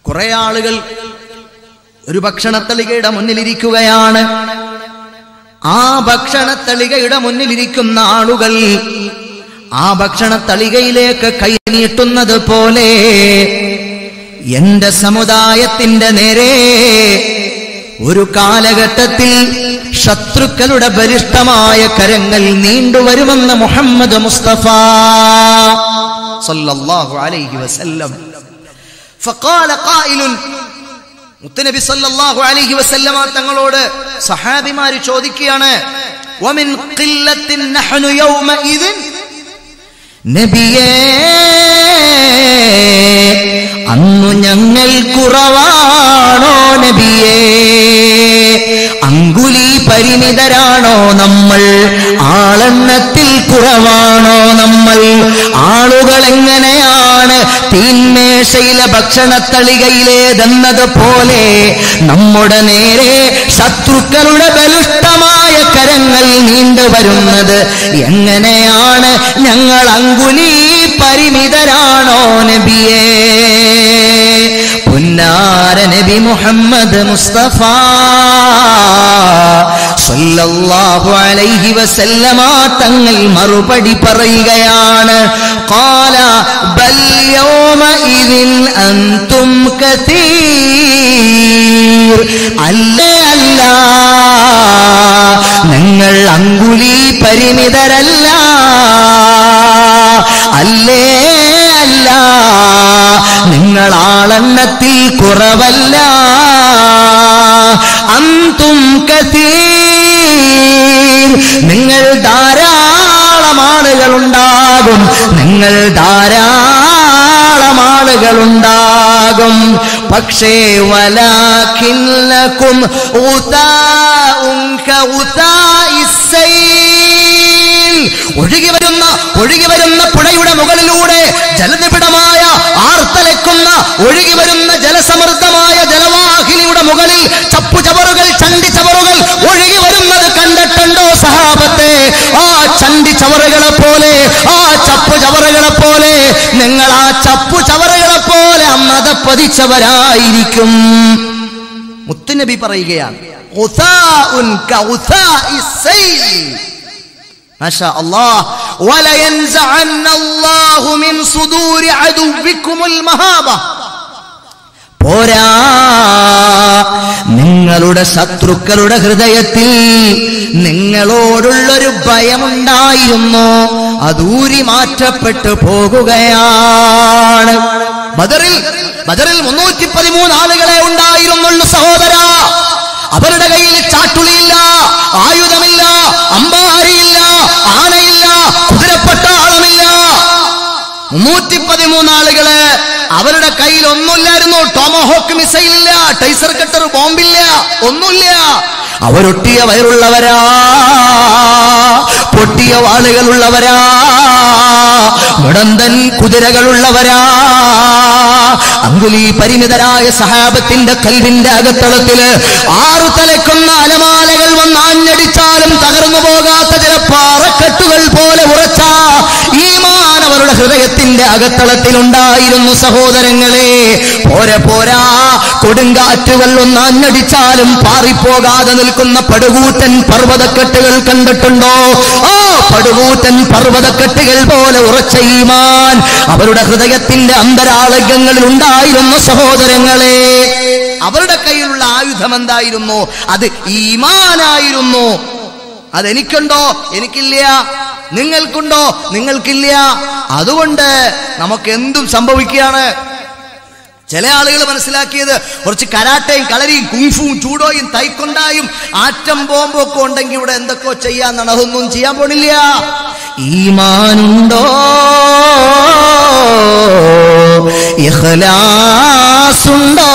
കുറെ ആളുകൾ ഒരു ഭക്ഷണത്തളികയുടെ മുന്നിലിരിക്കുകയാണ് ആ ഭക്ഷണത്തളികയുടെ മുന്നിലിരിക്കുന്ന ആളുകൾ ആ ഭക്ഷണത്തളികയിലേക്ക് കൈ നീട്ടുന്നത് പോലെ എന്റെ സമുദായത്തിന്റെ നേരെ ഒരു കാലഘട്ടത്തിൽ ശത്രുക്കളുടെ ബലിഷ്ഠമായ കരങ്ങൾ നീണ്ടുവരുമെന്ന് മുഹമ്മദ് മുസ്തഫ സല്ലല്ലാഹു അലൈഹി വസല്ലം ഫഖാല ഖായിലുൻ മുത്തനബി സല്ലല്ലാഹു അലൈഹി വസല്ലമ തങ്ങളോട് സഹാബിമാര് ചോദിക്കുകയാണ് വമിൻ ഖില്ലത്തിൻ നഹ്നു യൗമഇദിൻ നബിയേ അന്നു ഞങ്ങൾ കുറവാണോ നബിയേ അങ്കുലി പരിമിതരാണോ നമ്മൾ ആളെണ്ണത്തിൽ കുറവാണോ നമ്മൾ ആളുകൾ എങ്ങനെയാണ് തീന്മേശയിലെ ഭക്ഷണത്തളികയിലേതെന്നത് പോലെ നമ്മുടെ നേരെ ശത്രുക്കളുടെ ബലിഷ്ഠമായ കരങ്ങൾ നീണ്ടുവരുന്നത് എങ്ങനെയാണ് ഞങ്ങൾ അങ്കുലി പരിമിതരാണോ നബിയേ പുന്നാര നബി മുഹമ്മദ് മുസ്തഫ സല്ലല്ലാഹു അലൈഹി വസല്ലമ തങ്ങൾ മറുപടി പറയുകയാണ് قال بل يومئذ أنتم كثير അല്ലേ അല്ല നിങ്ങൾ അങ്കുലി പരിമിതരല്ല അല്ലേ അല്ല നിങ്ങൾ ആളെണ്ണത്തിൽ കുറവല്ല അന്തും കസീർ നിങ്ങൾ ധാരാളം ആളുകളുണ്ടാകും നിങ്ങൾ ധാരാളം ആളുകളുണ്ടാകും പക്ഷേ വലാഖില്ലക്കും ഒഴുകി വരുന്ന ഒഴുകി വരുന്ന പുഴയുടെ മുകളിലൂടെ ജലനിബിഡമായ ആർത്തലക്കുന്ന ഒഴുകി വരുന്ന ജലസമൃദ്ധമായ ജലവാഹിനിയുടെ മുകളിൽ ചപ്പുചവറുകൾ ചണ്ടി ചവറുകൾ ഒഴുകി വരുന്നത് കണ്ടിട്ടുണ്ടോ സഹാബത്തെ ആ ചണ്ടി ചവറുകളെ പോലെ ആ ചപ്പു ചവറുകളെ പോലെ നിങ്ങൾ ആ ചപ്പു ചവറുകളെ പോലെ അമ്മതപ്പതിച്ചവരായിരിക്കും മുത്തുനബി പറയുകയാണ് ഉസാഉൻ കഉസാഇ സൈൽ. മാഷാ അല്ലാഹ്. വലയൻസഅന്ന അല്ലാഹു മിൻ സുദൂരി അദുവ്വിക്കുമുൽ മഹാബ. പോരാ നിങ്ങളുടെ ശത്രുക്കളുടെ ഹൃദയത്തിൽ നിങ്ങളോടുള്ളൊരു ഭയമുണ്ടായിരുന്നു അതൂരി മാറ്റപ്പെട്ടു പോകുകയാണ് ബദറിൽ ബദറിൽ മുന്നൂറ്റി പതിമൂന്ന് ആളുകളെ ഉണ്ടായിരുന്നുള്ളൂ സഹോദര അവരുടെ കയ്യിൽ ചാട്ടുളിയില്ല ആയുധമില്ല അമ്പാരിയില്ല ആനയില്ല കുതിരപ്പട്ടാളമില്ല മുന്നൂറ്റി പതിമൂന്ന് ആളുകള് അവരുടെ കയ്യിൽ ഒന്നുമില്ലായിരുന്നു ടോമോഹോക്ക് മിസൈൽ ഇല്ല ടൈസർ കട്ടർ ബോംബില്ല ഒന്നുമില്ല അവരൊട്ടിയ വയറുള്ളവരാ പൊട്ടിയ വാളുകളുള്ളവരാ മുടന്തൻ കുതിരകളുള്ളവരാ അങ്കുലി പരിമിതരായ സഹാബത്തിന്റെ കൽവിന്റെ അകത്തളത്തില് ആറു തലക്കുന്ന അലമാലകൾ വന്ന് ആഞ്ഞടിച്ചാലും തകർന്നു പോകാത്ത ചില പാറക്കെട്ടുകൾ പോലെ ഉറച്ച ഈമാൻ അവരുടെ ഹൃദയത്തിന്റെ അകത്തളത്തിൽ ഉണ്ടായിരുന്നു സഹോദരങ്ങളെ പോരെ പോരാ കൊടുങ്കാറ്റുകൾ ഒന്ന് ആഞ്ഞടിച്ചാലും പാറിപ്പോകാതെ നിൽക്കുന്ന പടുകൂറ്റൻ പർവ്വതക്കെട്ടുകൾ കണ്ടിട്ടുണ്ടോ ആ പടുകൂറ്റൻ പർവ്വതക്കെട്ടുകൾ പോലെ ഉറച്ച ഈമാൻ അവരുടെ ഹൃദയത്തിന്റെ അന്തരാളകങ്ങളിൽ ഉണ്ടായിരുന്ന സഹോദരങ്ങളെ അവരുടെ കയ്യിലുള്ള ആയുധം എന്തായിരുന്നു അത് ഈമാനായിരുന്നു അതെനിക്കുണ്ടോ എനിക്കില്ല നിങ്ങൾക്കുണ്ടോ നിങ്ങൾക്കില്ല അതുകൊണ്ട് നമുക്ക് എന്തും സംഭവിക്കുകയാണ് ചില ആളുകൾ മനസ്സിലാക്കിയത് കുറച്ച് കരാട്ടയും കളരിയും കുങ്ഫുവും ചൂടോയും തൈക്കൊണ്ടായും ആറ്റം ബോംബും ഒക്കെ ഉണ്ടെങ്കിൽ ഇവിടെ എന്തൊക്കെയോ ചെയ്യാന്നാണ് അതൊന്നും ചെയ്യാൻ പോണില്ല ഈമാനുണ്ടോ ഇഖ്ലാസുണ്ടോ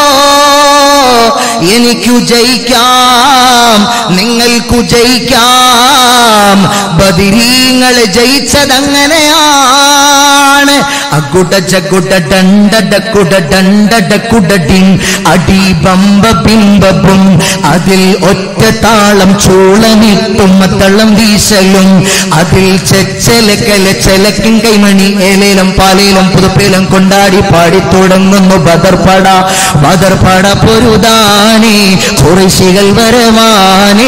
എനിക്കു ജയിക്കാം നിങ്ങൾക്കു ജയിക്കാം ബദിരീങ്ങൾ ജയിച്ചതങ്ങനെയാണ് ആണ് അഗുഡ ജഗുഡ ഡണ്ടടക്കുട ഡണ്ടടക്കുടടിൻ അടി ബമ്പ ബിംബവും അതിൽ ഒറ്റ താളം ചൂളമിട്ടും തളം വീശലും അതിൽ ചെച്ചലക്കല ചെലക്കും കൈമണി ഏലേലം പാലേലം പുതുപ്പേലം കൊണ്ടാടി പാടി തുടങ്ങുന്നു ബദർപട ബദർപട പൊരുതാനേ കുറശികൾ വരവാനേ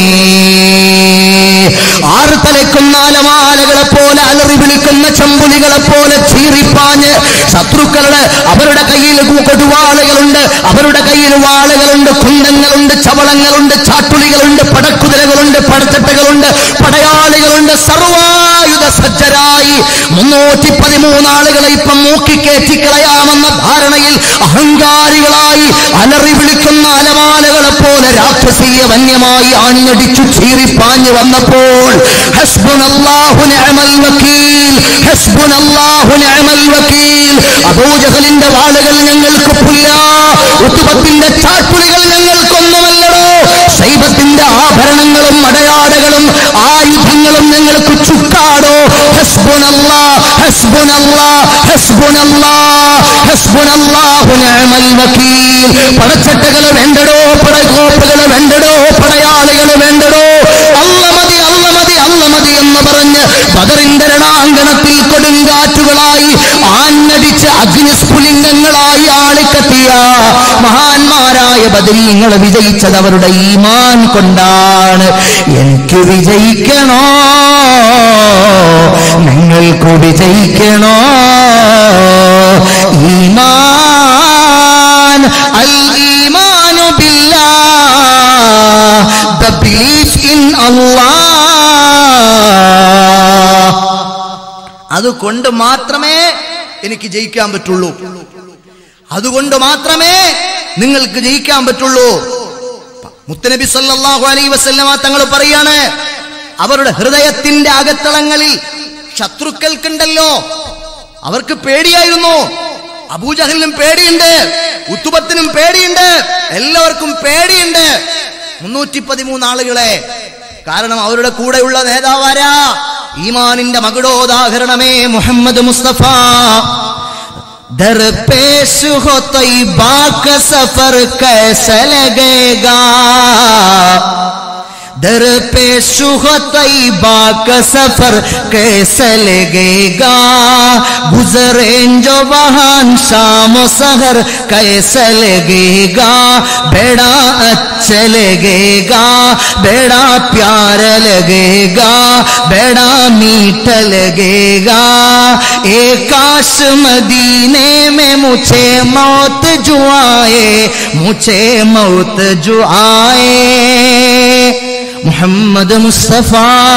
ആറ് തലക്കുന്ന അലമാലകളെ പോലെ അലറി വിളിക്കുന്ന ചമ്പുലികളെ പോലെ ചീറിപ്പാഞ്ഞ് ശത്രുക്കളുടെ അവരുടെ കയ്യിൽ കൊടുവാളുകളുണ്ട് അവരുടെ കയ്യിൽ വാളുകളുണ്ട് കുണ്ടങ്ങളുണ്ട് ചവളങ്ങളുണ്ട് ചാട്ടുളികളുണ്ട് പടക്കുതിരകളുണ്ട് പടച്ചട്ടകളുണ്ട് പടയാളികളുണ്ട് സർവായുധ സജ്ജരായി മുന്നൂറ്റി പതിമൂന്ന് ആളുകളെ ഇപ്പം മൂക്കിക്കേറ്റി കളയാമെന്ന ധാരണയിൽ അഹങ്കാരികളായി അലറി വിളിക്കുന്ന അലമാലകളെ പോലെ രാക്ഷസീയ വന്യമായി ആഞ്ഞടിച്ചു ചീറിപ്പാഞ്ഞു വന്നപ്പോൾ ഹസ്ബുനല്ലാഹു നിഅമൽ വക്കീൽ ഹസ്ബുനല്ലാഹു നിഅമൽ വക്കീൽ അബൂജഹലിന്റെ വാളുകൾ ഞങ്ങൾക്ക് പുല്ല ഉത്തുബത്തിന്റെ ചാട്ടുളികൾ ഞങ്ങൾക്കൊന്നുമല്ലടോ ശൈബത്തിന്റെ ആഭരണങ്ങളും അടയാടകളും ആയുധങ്ങളും ഞങ്ങൾക്ക് ചുക്കാടോ ഹസ്ബുനല്ലാ ഹസ്ബുനല്ലാ ഹസ്ബുനല്ലാ ഹസ്ബുനല്ലാഹു നിഅമൽ വക്കീൽ പടച്ചട്ടകൾ വേണ്ടടോ പടകോപ്പുകൾ വേണ്ടടോ പടയാളികൾ വേണ്ടടോ അല്ല മതി അല്ല മതി അല്ല മതി എന്ന് പറഞ്ഞ് ബദറിന്റെ രണാങ്കണത്തിൽ കൊടുങ്കാറ്റുകളായി ആഞ്ഞടിച്ച് അഗ്നിസ്ഫുലിംഗങ്ങളായി ആളിക്കത്തിയ മഹാന്മാരായ ബദരീങ്ങൾ വിജയിച്ചത് അവരുടെ ഈമാൻ കൊണ്ടാണ് എനിക്ക് വിജയിക്കണോ നിങ്ങൾക്ക് വിജയിക്കണോ ഈമാൻ അൽ ഈമാനു ബില്ലാ the belief in Allah അതുകൊണ്ട് മാത്രമേ എനിക്ക് ജയിക്കാൻ പറ്റുള്ളൂ അതുകൊണ്ട് മാത്രമേ നിങ്ങൾക്ക് ജയിക്കാൻ പറ്റുള്ളൂ മുത്തനബി സല്ലല്ലാഹു അലൈഹി വസല്ലമ തങ്ങൾ പറയാണ് അവരുടെ ഹൃദയത്തിന്റെ അകത്തളങ്ങളിൽ ശത്രുക്കൾക്കുണ്ടല്ലോ അവർക്ക് പേടിയായിരുന്നു അബൂജഹലിനും പേടിയുണ്ട് ഉത്തുബത്തിനും പേടിയുണ്ട് എല്ലാവർക്കും പേടിയുണ്ട് മുന്നൂറ്റി പതിമൂന്ന് ആളുകളെ കാരണം അവരുടെ കൂടെയുള്ള നേതാവാരാ ഈമാനിന്റെ മകുടോദാഹരണമേ മുഹമ്മദ് മുസ്തഫ दरपेश हो तैबा का सफर कैसा लगेगा दरपेश हो तैबा का सफर कैसा लगेगा गुजरे जो वहां शाम सहर कैसा लगेगा बेड़ा अच्छा लगेगा बेड़ा प्यार लगेगा बेड़ा मीठ लगेगा एक काश मदीने में मुझे मौत जो आए मुझे मौत जो आए മുഹമ്മദ് മുസ്തഫ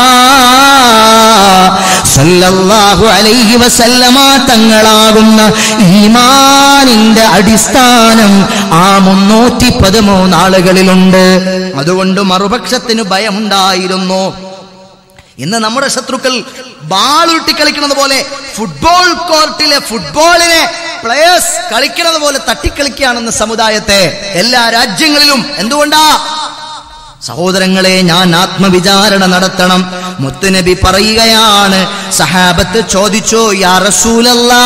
സല്ലല്ലാഹു അലൈഹി വസല്ലമ തങ്ങളാകുന്ന ഈമാനിന്റെ അടിസ്ഥാനം ആ മുന്നൂറ്റി പതിമൂന്ന് ആളുകളിലുണ്ട് അതുകൊണ്ട് മറുപക്ഷത്തിന് ഭയമുണ്ടായിരുന്നു ഇന്ന് നമ്മുടെ ശത്രുക്കൾ ബാളുരുട്ടി കളിക്കുന്നത് പോലെ ഫുട്ബോൾ കോർട്ടിലെ ഫുട്ബോളിനെ പ്ലേയേഴ്സ് കളിക്കുന്നത് പോലെ തട്ടിക്കളിക്കുകയാണെന്ന് സമുദായത്തെ എല്ലാ രാജ്യങ്ങളിലും എന്തുകൊണ്ടാ സഹോദരങ്ങളെ ഞാൻ ആത്മവിചാരണ നടത്തണം മുത്തുനബി പറയുകയാണ് സഹാബത്ത് ചോദിച്ചു യാ റസൂലല്ലാ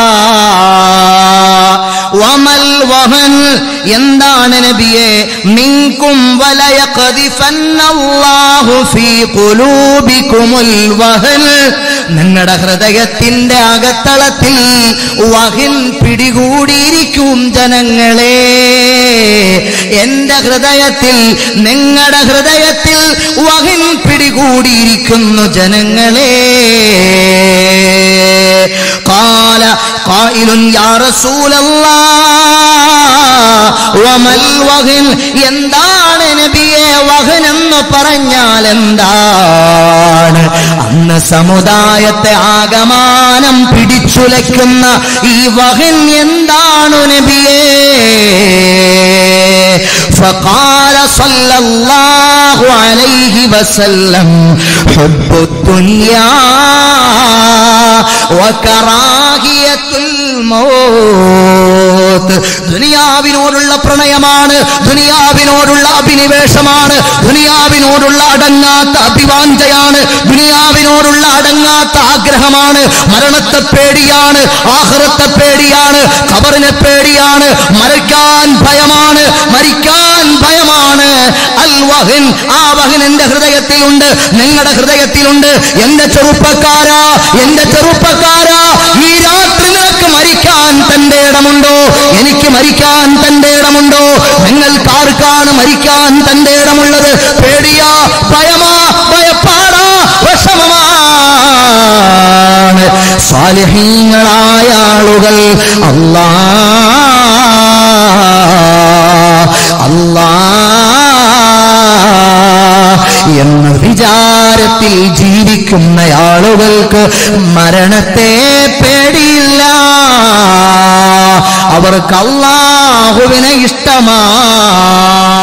വമൽ വഹൻ എന്താണ് നബിയെ മിൻകും വലയഖദിഫന്നല്ലാഹു ഫീ ഖുലൂബികുമുൽ വഹൻ നിങ്ങളുടെ ഹൃദയത്തിന്റെ അകത്തളത്തിൽ വഹിൻ പിടികൂടിയിരിക്കും ജനങ്ങളെ എന്റെ ഹൃദയത്തിൽ നിങ്ങളുടെ ഹൃദയത്തിൽ വഹിൻ പിടികൂടിയിരിക്കുന്നു ജനങ്ങളെ قال قائل يا رسول الله وما الوهن എന്താണ് നബിയെ വഹൻ എന്ന് പറഞ്ഞാൽ എന്താണ് അന്ന് സമുദായത്തെ ആകമാനം പിടിച്ചുലയ്ക്കുന്ന ഈ വഹൻ എന്താണ് നബിയേ فقال صلى الله عليه وسلم حب الدنيا وكراهية الموت ഷഹവത്ത് ദുനിയാവിനോടുള്ള പ്രണയമാണ് ദുനിയാവിനോടുള്ള അഭിനിവേശമാണ് ദുനിയാവിനോടുള്ള അടങ്ങാത്ത അഭിവാഞ്ചയാണ് ദുനിയാവിനോടുള്ള അടങ്ങാത്ത ആഗ്രഹമാണ് മരണത്തെ പേടിയാണ് ആഹ്റത്തെ പേടിയാണ് ഖബറിനെ പേടിയാണ് മരിക്കാൻ ഭയമാണ് മരിക്കാൻ ഭയമാണ് അൽ വഹിൻ ആ വഹിൻ എന്റെ ഹൃദയത്തിലുണ്ട് നിങ്ങളുടെ ഹൃദയത്തിലുണ്ട് എന്റെ ചെറുപ്പക്കാരാ എന്റെ ചെറുപ്പക്കാരാ ഈ രാത്രി നിനക്ക് മരിക്കാൻ തന്റെ ഇടമുണ്ടോ എനിക്ക് മരിക്കാൻ തന്റെ ഇടമുണ്ടോ നിങ്ങൾക്ക് ആർക്കാണ് മരിക്കാൻ തന്റെ ഇടമുള്ളത് പേടിയാ ഭയമാ ഭയപ്പാടാ വിഷമമാണ് സാലിഹീങ്ങളായ ആളുകൾ അല്ലാ അല്ലാ എന്ന വിചാരത്തിൽ ജീവിക്കുന്ന ആളുകൾക്ക് മരണത്തെ പേടിയില്ല അവർക്ക് അള്ളാഹുവിനെ ഇഷ്ടമാണ്